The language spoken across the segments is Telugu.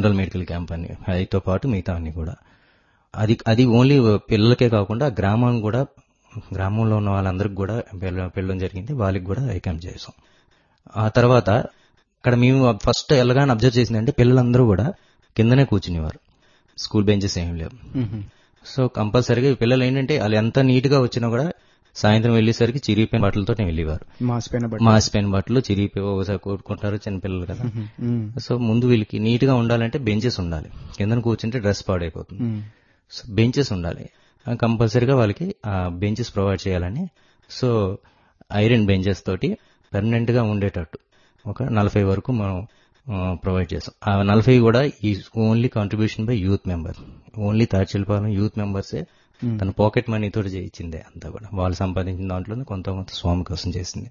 జనరల్ మెడికల్ క్యాంప్ అని అదితో పాటు మిగతా అన్ని కూడా అది అది ఓన్లీ పిల్లలకే కాకుండా గ్రామం కూడా గ్రామంలో ఉన్న వాళ్ళందరికి కూడా పిల్ల పిల్లడం జరిగింది వాళ్ళకి కూడా ఐ క్యాంప్ చేసాం ఆ తర్వాత ఇక్కడ మేము ఫస్ట్ వెళ్ళగానే అబ్జర్వ్ చేసిందంటే పిల్లలందరూ కూడా కిందనే కూర్చునేవారు స్కూల్ బెంచెస్ ఏం లేవు సో కంపల్సరీగా ఈ పిల్లలు ఏంటంటే వాళ్ళు ఎంత నీట్ గా వచ్చినా కూడా సాయంత్రం వెళ్ళేసరికి చిరిగిపోయిన బట్టలతో వెళ్ళేవారు మాసిపోయిన బట్టి మాసిపోయిన బట్టలు చిరిగిపోయి ఒకసారి కొట్టుకుంటారు చిన్నపిల్లలు కదా సో ముందు వీళ్ళకి నీట్ గా ఉండాలంటే బెంచెస్ ఉండాలి కింద కూర్చుంటే డ్రెస్ పాడైపోతుంది సో బెంచెస్ ఉండాలి కంపల్సరీగా వాళ్ళకి ఆ బెంచెస్ ప్రొవైడ్ చేయాలని సో ఐరన్ బెంచెస్ తోటి పర్మనెంట్ గా ఉండేటట్టు ఒక నలభై వరకు మనం ప్రొవైడ్ చేస్తాం ఆ నలభై కూడా ఈ only contribution by youth member only Tadchilapalem youth మెంబర్సే తన పాకెట్ మనీ తోటి చేయించిందే అంతా కూడా వాళ్ళు సంపాదించిన దాంట్లోనే కొంత కొంత స్వామి కోసం చేసింది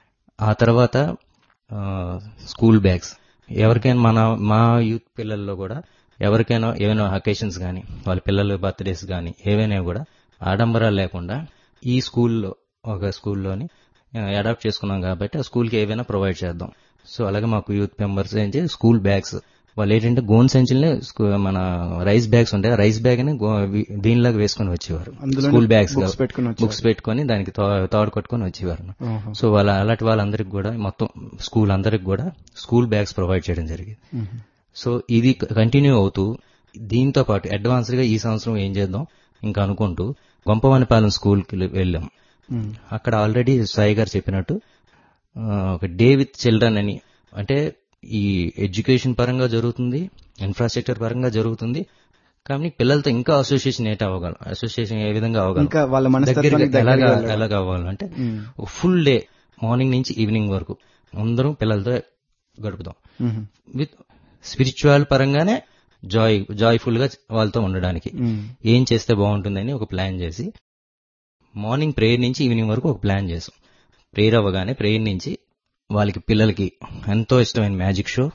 ఆ తర్వాత ఆ, స్కూల్ బ్యాగ్స్ ఎవరికైనా మన మా యూత్ పిల్లల్లో కూడా ఎవరికైనా ఏమైనా అకేషన్స్ కానీ వాళ్ళ పిల్లల బర్త్డేస్ కానీ ఏవైనా కూడా ఆడంబరాలు లేకుండా ఈ స్కూల్లో ఒక స్కూల్లోని అడాప్ట్ చేసుకున్నాం కాబట్టి ఆ స్కూల్కి ఏవైనా ప్రొవైడ్ చేద్దాం సో అలాగే మాకు యూత్ మెంబర్స్ ఏంటి స్కూల్ బ్యాగ్స్ వాళ్ళు ఏంటంటే గోన్ సంచులనే స్కూ- మన రైస్ బ్యాగ్స్ ఉంటాయి ఆ రైస్ బ్యాగ్ ని గో- వి- దీనిలాగా వేసుకొని వచ్చేవారు అందులోనే స్కూల్ బ్యాగ్స్ books పెట్టుకొని వచ్చేవారు. బుక్స్ పెట్టుకొని దానికి తా- తాడు కట్టుకొని వచ్చేవారు ఓహో. సో వాళ్ళ అలాంటి వాళ్ళందరికి కూడా మొత్తం స్కూల్ అందరికి కూడా స్కూల్ బ్యాగ్స్ ప్రొవైడ్ చేయడం జరిగింది మ్మ్. సో ఇది కంటిన్యూ అవుతూ దీంతో పాటు అడ్వాన్స్డ్ గా ఈ సంవత్సరం ఏం చేద్దాం ఇంకా అనుకుంటూ గొంపవానిపాలెం స్కూల్కి వెళ్ళాం మ్మ్. అక్కడ ఆల్రెడీ సాయి గారు చెప్పినట్టు ఆ, ఒక డే విత్ చిల్డ్రన్ అని అంటే ఈ ఎడ్యుకేషన్ పరంగా జరుగుతుంది ఇన్ఫ్రాస్ట్రక్చర్ పరంగా జరుగుతుంది కానీ పిల్లలతో ఇంకా అసోసియేషన్ ఏంటి అవ్వగలం అసోసియేషన్ ఏ విధంగా అవ్వగలం ఇంకా వాళ్ళ మనస్తత్వానికి దగ్గరగా దగ్గరగా ఎలాగా వెళ్ళడం. ఎలాగ అవ్వాలంటే మ్మ్. ఫుల్ డే మార్నింగ్ నుంచి ఈవినింగ్ వరకు అందరం పిల్లలతో గడుపుదాం మ్మ్. విత్ స్పిరిచువల్ పరంగానే జాయ్ జాయ్ఫుల్ గా వాళ్ళతో ఉండడానికి మ్మ్. ఏం చేస్తే బాగుంటుందని ఒక ప్లాన్ చేసి మార్నింగ్ ప్రేయర్ నుంచి ఈవినింగ్ వరకు ఒక ప్లాన్ చేసాం ప్రేయర్ అవ్వగానే ప్రేయర్ నుంచి వాళ్ళకి పిల్లలకి ఎంతో ఇష్టమైన మ్యాజిక్ షో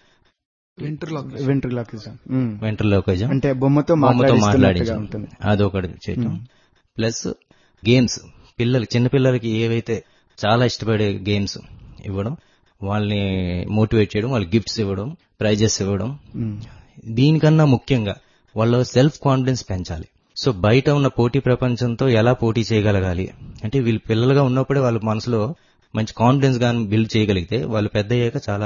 వెంట్రిలాక్విజం. మ్మ్. వెంట్రలోకజం అంటే బొమ్మతో బొమ్మతో మాట్లాడిస్తున్నట్టుగా మాట్లాడించడం ఉంటుంది అదొకటి చేయటం ప్లస్ గేమ్స్ పిల్లలకి చిన్నపిల్లలకి ఏవైతే చాలా ఇష్టపడే గేమ్స్ ఇవ్వడం వాళ్ళని మోటివేట్ చేయడం వాళ్ళకి గిఫ్ట్స్ ఇవ్వడం ప్రైజెస్ ఇవ్వడం మ్మ్. దీనికన్నా ముఖ్యంగా వాళ్ళ సెల్ఫ్ కాన్ఫిడెన్స్ పెంచాలి సో బయట ఉన్న పోటీ ప్రపంచంతో ఎలా పోటీ చేయగలగాలి అంటే వీళ్ళు పిల్లలుగా ఉన్నప్పుడే వాళ్ళ మనసులో మంచి కాన్ఫిడెన్స్ గాని బిల్డ్ చేయగలిగితే వాళ్ళు పెద్ద అయ్యాక చాలా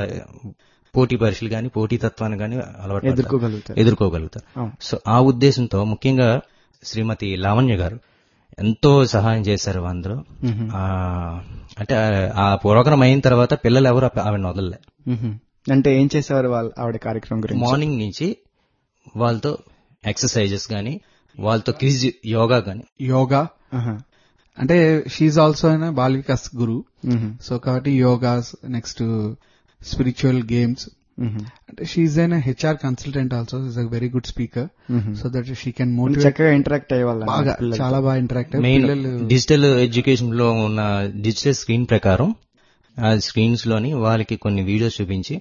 పోటీ పరీక్షలు గాని పోటీ తత్వాన్ని గాని అలవాటు పడతారు. ఎదుర్కోగలుగుతారు ఎదుర్కోగలుగుతారు అవును. సో ఆ ఉద్దేశంతో ముఖ్యంగా శ్రీమతి లావణ్య గారు ఎంతో సహాయం చేశారు అందరూ మ్మ్. ఆ, అంటే ఆ- ఆ ప్రోగ్రామ్ అయిన తర్వాత పిల్లలు ఎవరు ఆవిడ వదలలే మ్మ్. అంటే ఏం చేసేవారు వాళ్ళ ఆవిడ కార్యక్రమం గురించి మార్నింగ్ నుంచి వాళ్ళతో ఎక్సర్సైజెస్ గాని వాళ్ళతో క్విజ్ యోగా గాని యోగా ఆహా. అంటే షీఈ్ ఆల్సో అయిన బాల్ వికాస్ గురు మ్మ్. సో కాబట్టి యోగాస్ నెక్స్ట్ స్పిరిచువల్ గేమ్స్ మ్మ్. అంటే షీఈ్ అయిన HR consultant also is a very good speaker మ్మ్. So that she can motivate చక్కగా ఇంటరాక్ట్ అయ్యే వాళ్ళ బాగా చాలా బాగా ఇంటరాక్ట్ మెయిన్ పిల్లలు డిజిటల్ ఎడ్యుకేషన్ లో ఉన్న డిజిటల్ స్క్రీన్ ప్రకారం ఆ స్క్రీన్స్ లోని వాళ్ళకి కొన్ని వీడియోస్ చూపించి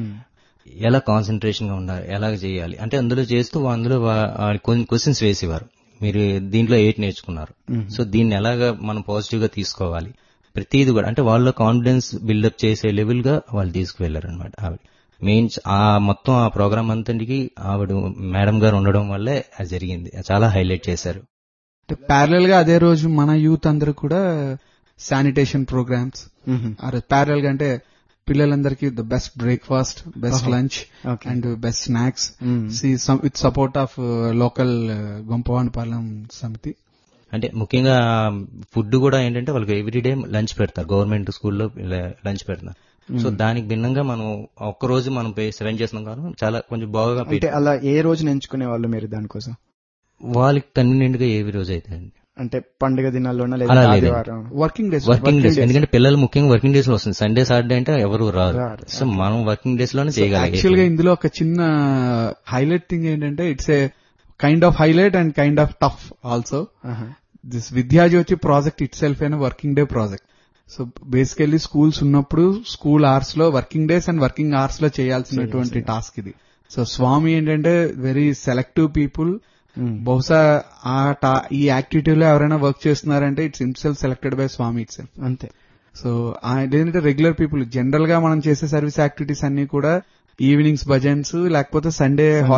ఎలా కాన్సన్ట్రేషన్ గా ఉండాలి ఎలా చేయాలి అంటే అందులో చేస్తూ అందులో వా- ఆ కొన్ని క్వశ్చన్స్ వేసేవారు మీరు దీంట్లో ఎయిట్ నేర్చుకున్నారు సో దీన్ని ఎలాగా మనం పాజిటివ్ గా తీసుకోవాలి ప్రతిది కూడా అంటే వాళ్ళ కాన్ఫిడెన్స్ బిల్డప్ చేసే లెవెల్ గా వాళ్ళు తీసుకువెళ్లారు అనమాట ఆవిడ మెయిన్ ఆ మొత్తం ఆ ప్రోగ్రామ్ అంతటికి ఆవిడ మేడం గారు ఉండడం వల్లే అది జరిగింది చాలా హైలైట్ చేశారు ప్యారల్ గా అదే రోజు మన యూత్ అందరూ కూడా శానిటేషన్ ప్రోగ్రామ్స్ ప్యారల్ గా అంటే పిల్లలందరికీ the best breakfast best Uh-huh. Lunch Okay. And best snacks with support of local Gompavanipalem సమితి అంటే ముఖ్యంగా ఫుడ్ కూడా ఏంటంటే వాళ్ళకి ఎవ్రీడే లంచ్ పెడతారు గవర్నమెంట్ స్కూల్లో లంచ్ పెడతారు సో దానికి భిన్నంగా మనం ఒక్క రోజు మనం సెవెన్ చేస్తున్నాం కాబట్టి చాలా కొంచెం బాగా పెట్టి- అంటే అలా ఏ రోజు ఎంచుకునే వాళ్ళు మీరు దానికోసం వాళ్ళకి కన్వీనియంట్ గా ఏవి రోజు అయితే అంటే పండుగ దినాల్లోనా అలా లేదా లేదు. ఆదివారం వర్కింగ్ డేస్ వర్కింగ్ డేస్ ఎందుకంటే పిల్లలు ముఖ్యంగా వర్కింగ్ డేస్ లో వస్తుంది సండే సాటర్డే అంటే ఎవరు రారు రారు. సో మనం వర్కింగ్ డేస్ లోనే యాక్చువల్ గా చేయగలిగాం ఇందులో ఒక చిన్న హైలైట్ థింగ్ ఏంటంటే it's a kind of highlight and kind of tough also ఆహా. This Vidyajyoti project itself అయిన working day project so basically schools ఉన్నప్పుడు స్కూల్ అవర్స్ లో working days and working hours లో చేయాల్సినటువంటి టాస్క్ ఇది సో స్వామి ఏంటంటే వెరీ సెలెక్టివ్ పీపుల్ మ్మ్. బహుశా ఆ టా- ఈ యాక్టివిటీలో ఎవరైనా వర్క్ చేస్తున్నారంటే it's himself selected by Swami itself అంతే సో ఏంటంటే రెగ్యులర్ పీపుల్ జనరల్ గా మనం చేసే సర్వీస్ యాక్టివిటీస్ అన్ని కూడా ఈవినింగ్స్ భజన్స్ లేకపోతే సండే